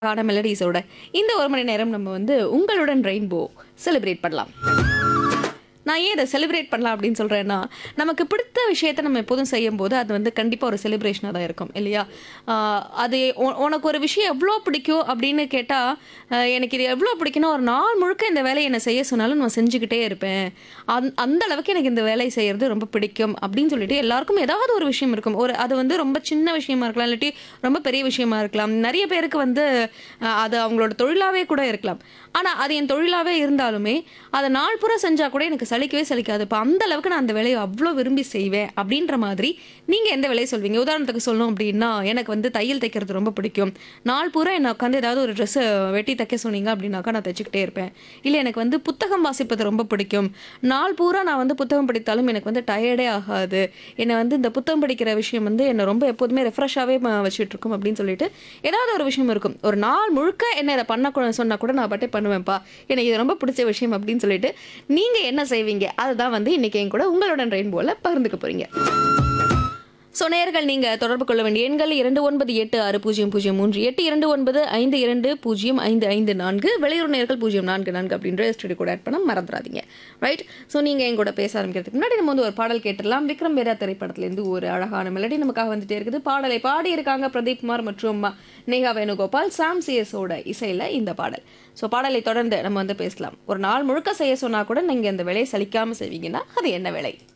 ஆன மெலடிஸோட இந்த ஒரு மணி நேரம் நம்ம வந்து உங்களுடன் ரெயின்போ செலிப்ரேட் பண்ணலாம் நான் ஏன் இதை செலிப்ரேட் பண்ணலாம் அப்படின்னு சொல்கிறேன்னா நமக்கு பிடித்த விஷயத்தை நம்ம எப்போதும் செய்யும்போது அது வந்து கண்டிப்பாக ஒரு செலிப்ரேஷனாக தான் இருக்கும் இல்லையா ஆஹ் அது உ- உனக்கு ஒரு விஷயம் எவ்வளோ பிடிக்கும் அப்படின்னு கேட்டால் எனக்கு இது எவ்வளோ பிடிக்கும்னா ஒரு நாள் முழுக்க இந்த வேலையை என்னை செய்ய சொன்னாலும் நான் செஞ்சுக்கிட்டே இருப்பேன் அந் அந்த அளவுக்கு எனக்கு இந்த வேலையை செய்கிறது ரொம்ப பிடிக்கும் அப்படின்னு சொல்லிட்டு எல்லாருக்கும் ஏதாவது ஒரு விஷயம் இருக்கும் ஒரு அது வந்து ரொம்ப சின்ன விஷயமா இருக்கலாம் இல்லாட்டி ரொம்ப பெரிய விஷயமா இருக்கலாம் நிறைய பேருக்கு வந்து அஹ், அது அவங்களோட தொழிலாகவே கூட இருக்கலாம் ஆனால் அது என் தொழிலாகவே இருந்தாலுமே அதை நாள் பூரா செஞ்சால் கூட எனக்கு சலிக்கவே சலிக்காது இப்போ அந்த அளவுக்கு நான் அந்த வேலையை அவ்வளோ விரும்பி செய்வேன் அப்படின்ற மாதிரி நீங்கள் எந்த வேலையை சொல்வீங்க உதாரணத்துக்கு சொல்லணும் அப்படின்னா எனக்கு வந்து தையல் தைக்கிறது ரொம்ப பிடிக்கும் நாள் பூரா என்னை உட்காந்து ஏதாவது ஒரு ட்ரெஸ்ஸை வெட்டி தைக்க சொன்னீங்க அப்படின்னாக்கா நான் தைச்சிக்கிட்டே இருப்பேன் இல்லை எனக்கு வந்து புத்தகம் வாசிப்பது ரொம்ப பிடிக்கும் நாள் பூரா நான் வந்து புத்தகம் படித்தாலும் எனக்கு வந்து டயர்டே ஆகாது என்னை வந்து இந்த புத்தகம் படிக்கிற விஷயம் வந்து என்னை ரொம்ப எப்போதுமே ரெஃப்ரெஷ்ஷாகவே வச்சுட்டு இருக்கும் அப்படின்னு சொல்லிட்டு ஏதாவது ஒரு விஷயம் இருக்கும் ஒரு நாள் முழுக்க என்ன இதை பண்ண கூட சொன்னா கூட நான் பாட்டே பண்ணுவேன்ப்பா எனக்கு இது ரொம்ப பிடிச்ச விஷயம் அப்படின்னு சொல்லிட்டு நீங்கள் என்ன செய்வீங்க அதுதான் வந்து இன்னைக்கு என் கூட உங்களுடன் ரெயின்போல பகிர்ந்துக்க போறீங்க ஸோ நேர்கள் நீங்கள் தொடர்பு கொள்ள வேண்டிய எண்கள் இரண்டு ஒன்பது எட்டு ஆறு பூஜ்ஜியம் பூஜ்ஜியம் மூன்று எட்டு இரண்டு ஒன்பது ஐந்து இரண்டு பூஜ்ஜியம் ஐந்து ஐந்து நான்கு வெளியூர் நேர்கள் பூஜ்ஜியம் நான்கு நான்கு அப்படின்ற ஸ்டுடியோ கூட ஆட் பண்ண மறந்துடாதீங்க ரைட் ஸோ நீங்கள் என் கூட பேச ஆரம்பிக்கிறதுக்கு முன்னாடி நம்ம வந்து ஒரு பாடல் கேட்டுடலாம் விக்ரம் வேதா திரைப்படத்துலேருந்து ஒரு அழகான மெலடி நமக்காக வந்துட்டே இருக்குது பாடலை பாடி இருக்காங்க பிரதீப் குமார் மற்றும் நேஹா வேணுகோபால் சாம் சிஎஸோட இசையில் இந்த பாடல் ஸோ பாடலை தொடர்ந்து நம்ம வந்து பேசலாம் ஒரு நாள் முழுக்க செய்ய சொன்னால் கூட நீங்கள் இந்த வேலையை சலிக்காமல் செய்வீங்கன்னா அது என்ன வேலை